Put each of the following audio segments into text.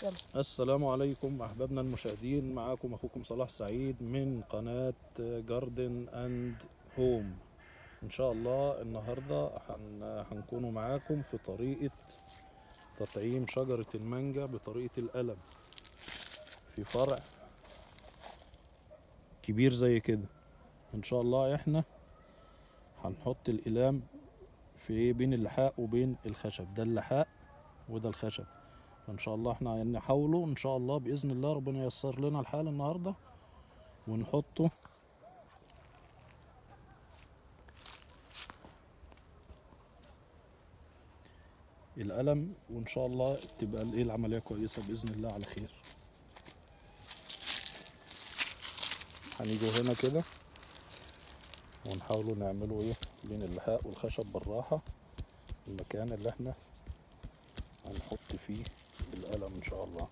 يلا السلام عليكم احبابنا المشاهدين معاكم اخوكم صلاح سعيد من قناة جاردن اند هوم ان شاء الله النهاردة هن- هنكونوا معاكم في طريقة تطعيم شجرة المانجا بطريقة القلم في فرع كبير زي كده ان شاء الله احنا هنحط الإلام في ايه بين اللحاء وبين الخشب ده اللحاء وده الخشب فان شاء الله احنا نحاوله ان شاء الله باذن الله ربنا ييسر لنا الحال النهارده ونحطه القلم وان شاء الله تبقى الايه العمليه كويسه باذن الله على خير هنيجي هنا كده ونحاولوا نعمله ايه بين اللحاء والخشب بالراحه المكان اللي احنا هنحط فيه القلم ان شاء الله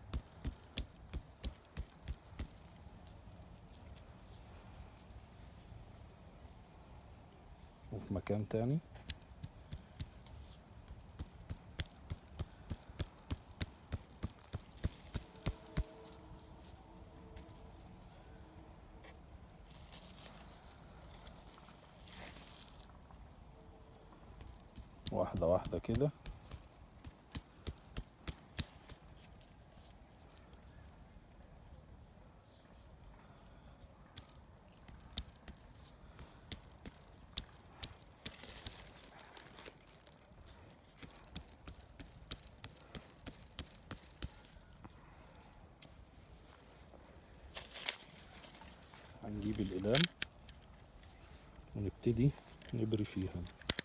وفي مكان تاني واحدة واحدة كده هنجيب الإقلام ونبتدي نبري فيها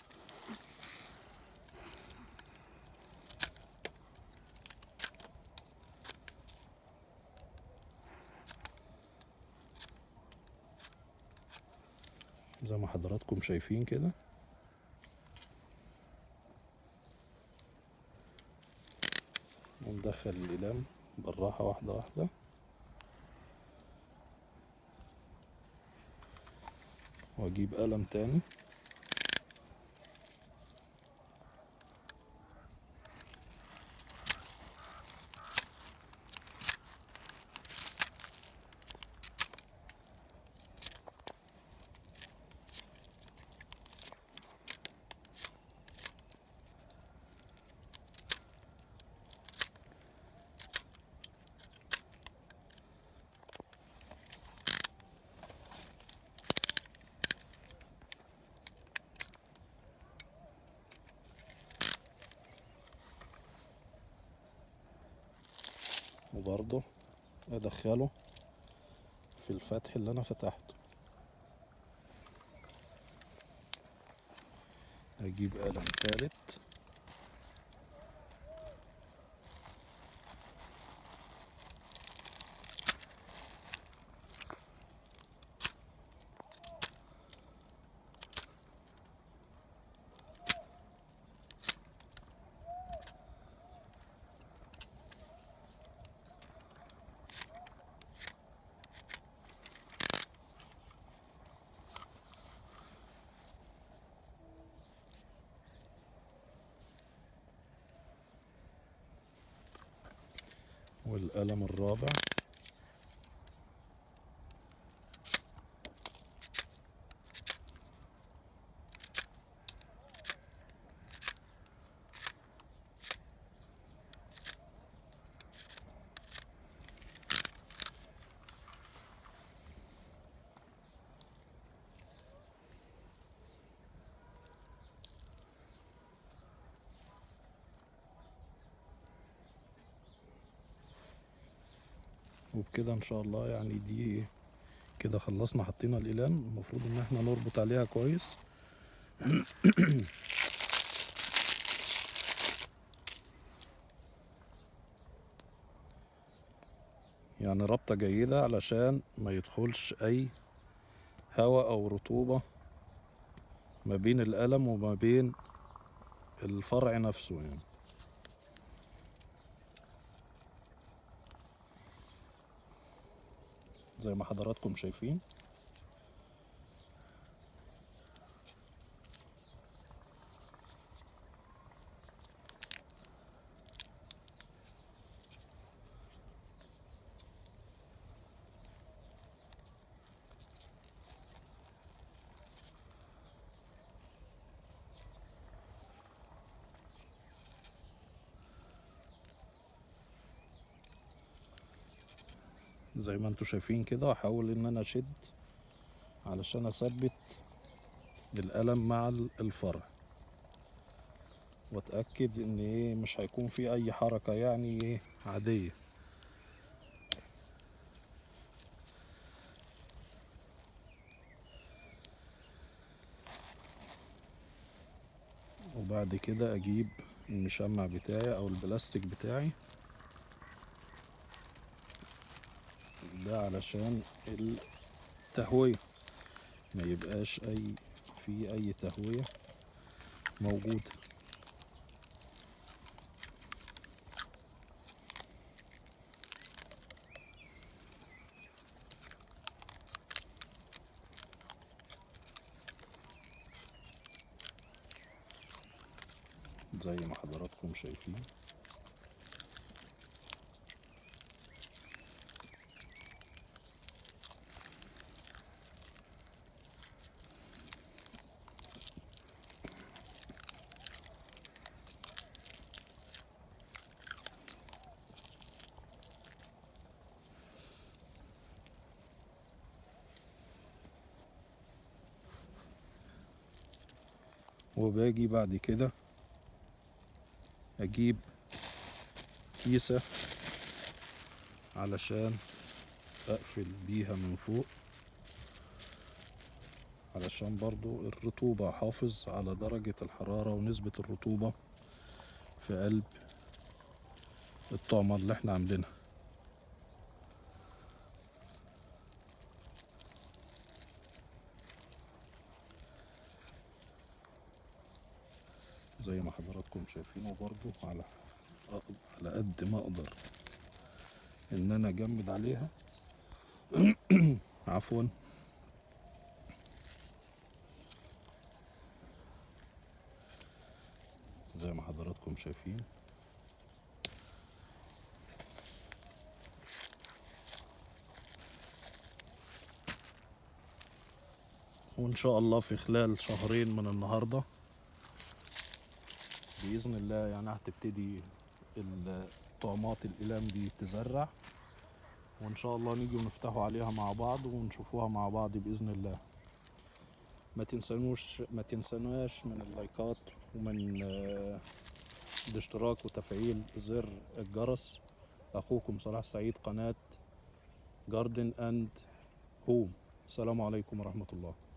زي ما حضراتكم شايفين كده وندخل الإقلام بالراحة واحدة واحدة واجيب قلم تاني وبرضه ادخله في الفتح اللي انا فتحته اجيب قلم تالت والقلم الرابع وبكده ان شاء الله يعني دي كده خلصنا حطينا الإقلام المفروض ان احنا نربط عليها كويس يعني ربطة جيدة علشان ما يدخلش اي هواء او رطوبة ما بين القلم وما بين الفرع نفسه يعني زي ما حضراتكم شايفين زي ما انتوا شايفين كده واحاول ان انا اشد علشان اثبت القلم مع ال- الفرع واتاكد ان ايه مش هيكون في اي حركه يعني ايه عاديه وبعد كده اجيب المشمع بتاعي او البلاستيك بتاعي ده علشان التهوية ما يبقاش اي في اي تهوية موجودة زي ما حضراتكم شايفين وباجي بعد كده اجيب كيسة علشان اقفل بيها من فوق علشان برضو الرطوبة احافظ على درجة الحرارة ونسبة الرطوبة في قلب الطعمة اللي احنا عاملينها زي ما حضراتكم شايفينه برضو على على قد ما اقدر ان انا اجمد عليها عفوا زي ما حضراتكم شايفين وان شاء الله في خلال شهرين من النهارده باذن الله يعني هتبتدي الطعمات الاقلام دي تزرع وان شاء الله نيجي ونفتحوا عليها مع بعض ونشوفوها مع بعض باذن الله ما تنسانوش ما تنساناش من اللايكات ومن آه، الاشتراك وتفعيل زر الجرس اخوكم صلاح سعيد قناه جاردن اند هوم السلام عليكم ورحمه الله